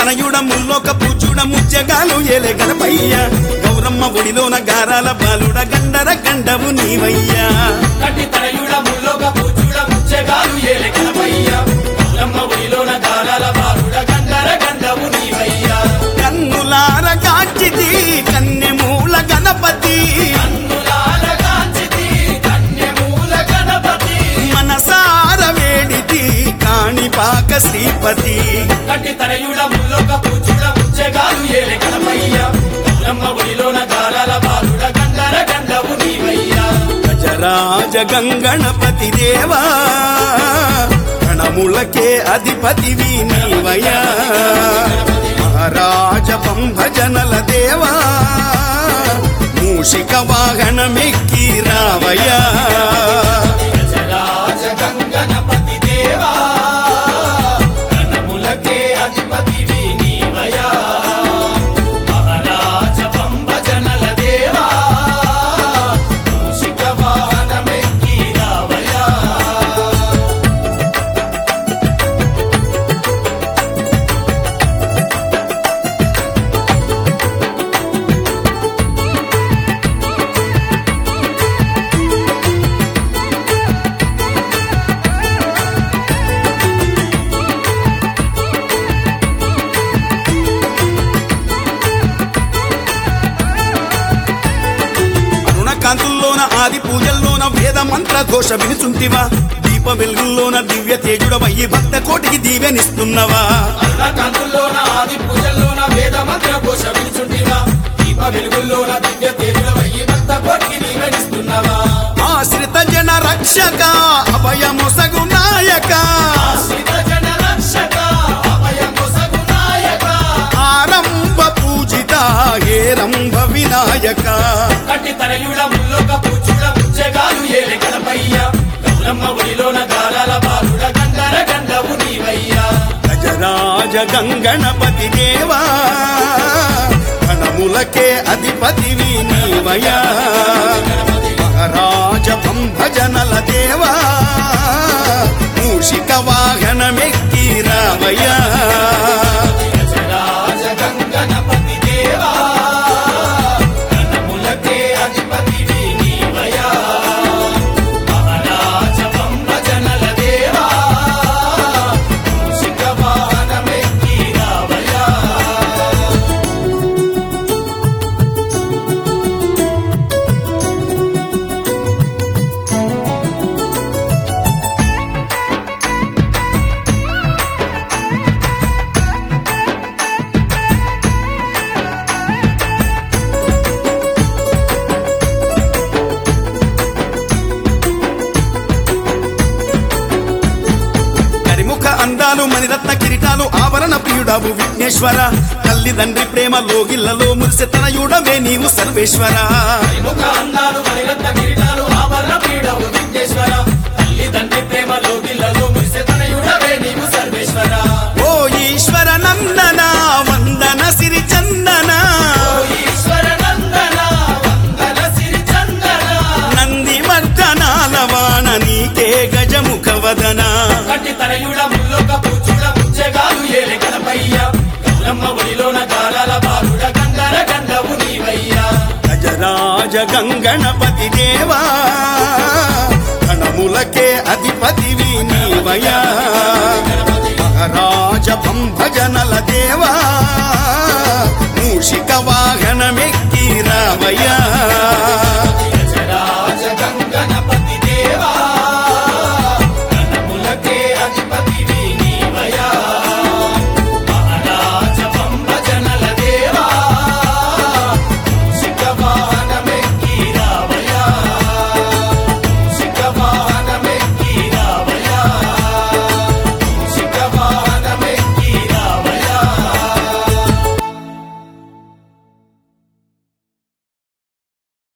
తనయుడ ముల్లోక పూచుడ ముచ్చగాలు ఏలే గణపయ్య గౌరమ్మ ఒడిలోన గారాల బాలుడ గండర గండవు నీవయ్యా కట్టి తనయుడ ముల్లోక పూచుడ ముచ్చగాలు ఏలే కనపయ్య గౌరమ్మ ఒడిలోన గారాల బాలుడ గండర గండవు నీవయ్యా కన్నులార కాచితి కన్నెమూల గణపతి కన్నులాల కాంచితి కన్యమూల గణపతి మనసార వేడితి కాణిపాక శ్రీపతి కట్టి తనయుడ ముల్లోక పూచుడ ముచ్చగాలు ఏలే కనపయ్య గౌరమ్మ ఒడిలోన గారాల బాలుడ గండర గండవు నీవయ్యా గజరాజ గంగణపతి దేవా గణములకే అధిపతివి నీవయ్యా మహారాజ పంభజనల దేవా మూషిక వాహనమెక్కి రావయ్యా గజరాజ గంగణపతి దేవా గణములకే అధిపతివి నీవయా మహారాజ పంభజనల దేవా మూషిక వాహనమెక్కి రావయా అరుణకాంతుల్లోన ఆది పూజల్లోన వేద మంత్ర ఘోష వినుచుంటివా దీప వెలుగుల్లోన దివ్య తేజుడవయ్యి భక్త కోటికి దీవెనిస్తున్నవా కాంతుల్లోన ఆది పూజల్లోన వేద మంత్ర ఘోష వినుచుంటివా దీప వెలుగుల్లోన దివ్య తేజులవయ్యి భక్త కోటికి నీవెనిస్తున్నవా ఆశ్రిత జన రక్షక అభయమొసగు నాయక ఆశ్రిత జన రక్షక అభయమొసగు నాయక ఆరంభ పూజిత హేరంభ వినాయక కట్టి తనయుడ ముల్లోక పూచుడ ముచ్చగాలు ఏలే గణపయ్య గౌరమ్మ ఒడిలోన గారాల బాలుడ గంగర గండవు నీవయ్యా గజరాజ గంగణపతి దేవా గణములకే అధిపతివి నీవయా మహారాజ పంభజనల దేవా మూషిక వాహనమెక్కి రావయ్యా గజరాజ గంగణపతి దేవా గణములకే అధిపతివి నీవయ్యా మహారాజ పంభజనల దేవా మూషిక వాహనమెక్కి రావయ్యా కరిముఖ అందాలు మణిరత్న కిరీటాలు ఆభరణ ప్రియుడావు విఘ్నేశ్వర తల్లిదండ్రి ప్రేమ లోగిళ్లలో మురిసె తనయుడవే నీవు సర్వేశ్వర ముఖ అందాలు మణిరత్న కిరీటాలు ఆభరణ పీడవు విఘ్నేశ్వర తల్లి తండ్రి ప్రేమ లోగిళ్లలో మురిసె తనయుడవే నీవు సర్వేశ్వర ఓ ఈశ్వర నందన వందన సిరి చందన ఓ ఈశ్వర నందన వందన సిరి చందన నంది వర్ధనాల వాణ నీకే గజముఖ వదన కట్టి తనయుడ ముల్లోక పూచుడ ముచ్చగాలు ఏలే గణపయ్య గౌరమ్మ ఒడిలోన గారాల బాలుడ గంగర గండవు నీవయ్యా గజరాజ గంగణపతి దేవా గణములకే అధిపతివి నీవయా మహారాజ పంభజనల దేవా మూషిక వాహనమెక్కి రావయ్యా